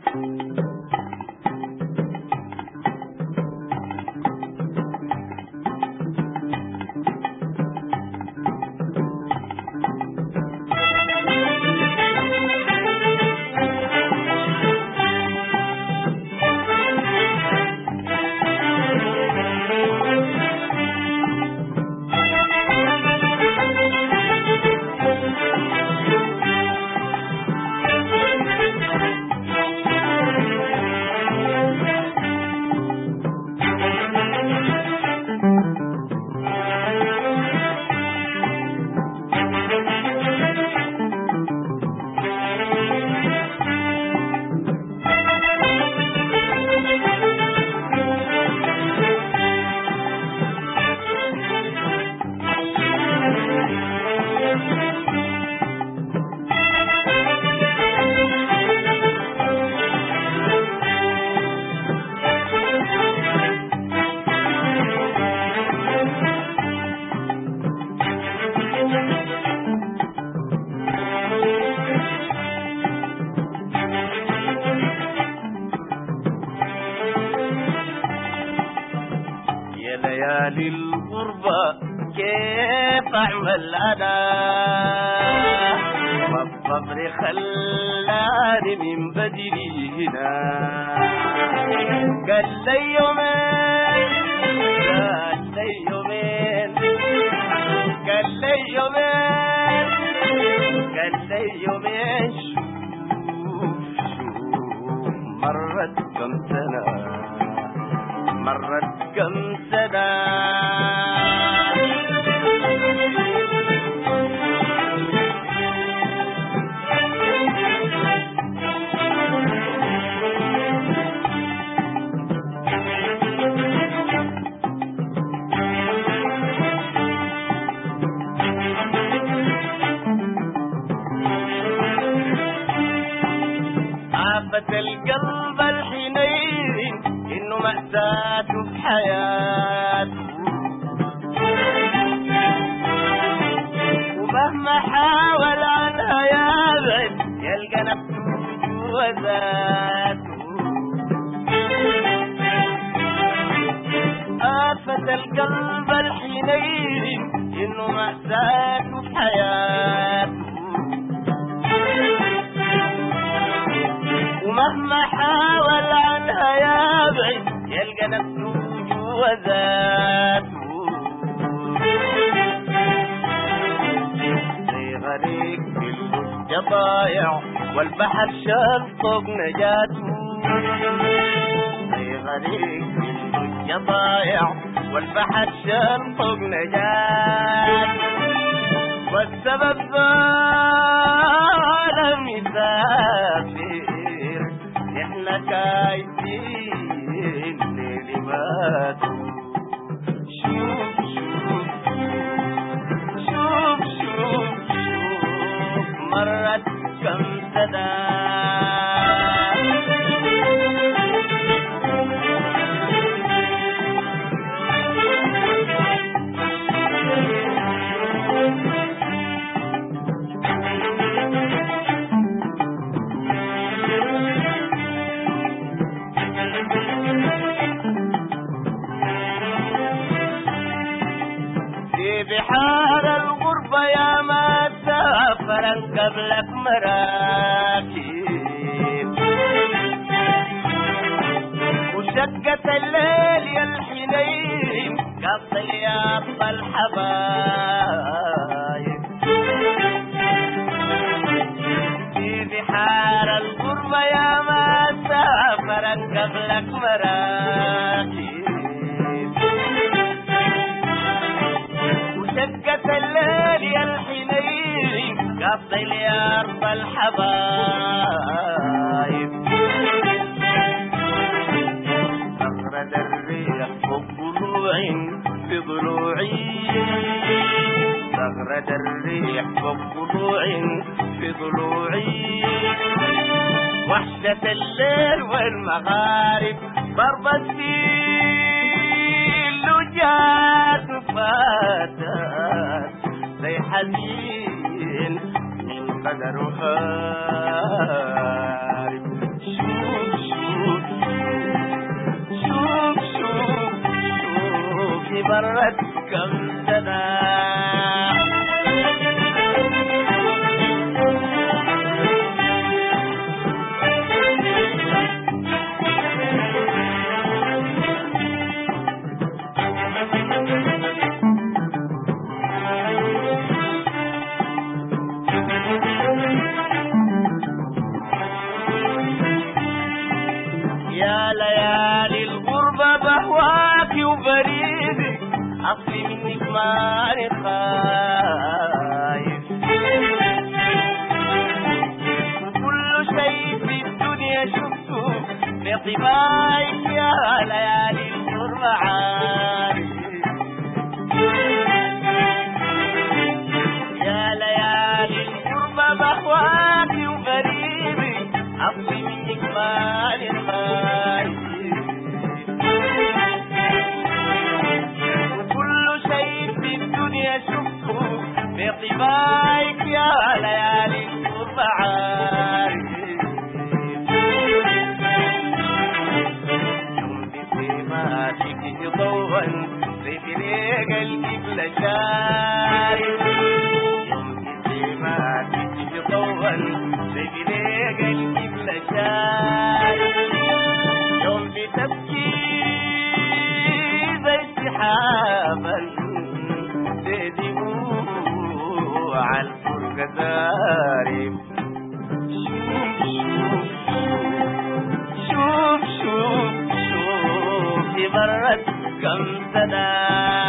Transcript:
يا ليالي الغربة كيف أعمل أنا والصبر خلاني من بدري هنا قال لي يومين قال لي يومين قال لي يومين قال لي يومين شوف شوف مرت كم سنة مرت كم سنة عافة القلب الحنين انه مأساته في حياته ومهما حاول عنها يابعد يلقى نفسه جوا ذاته آفة القلب الحنين انه مأساته في حياته ومهما حاول عنها يابعد يلقى نفسه جوا ذاته زي غريق في اللجة ضايع والبحر شال فوق نجاته زي غريق في اللجة ضايع والبحر شال فوق نجاته والسبب ظالم يسافر احنا كايدين ليلي ماتوا شوف شوف شوف شوف شوف مرت كم سنة في بحار الغربة يا ما سافرا قبلك مراكب وشقة الليل يا الحنين قبل يا الحبايب في بحار الغربة يا ما سافرا قبلك مراكب وشقة الليل يا الحنين قبل يا أرض الحبايب أغرد الريح فوق ضلوع في ضلوعي أغرد الريح فوق ضلوع في ضلوعي وحشة الليل والمغارب ضرب السيل وجات وفاتت زي حزين من قدر هارب شوف كم سنة يا ليالي الغربة بهواك وبريدي أصلي منك ماني خايف وكل شيء في الدنيا شفته بطباعك يا ليالي الغربة عارف يا ليالي الغربة بهواك وبريدي أصلي منك ماني خايف وكل شيء في الدنيا شفته بطباعك يا ليالي الغربة عارف يوم بسماتك ضوءا في طريق القبلة شارف يوم بسماتك ضوءا في طريق القبلة شارف يوم بتبكي زي سحابا دموع الفرقة دارب شوف شوف شوف شوف برد كم سنة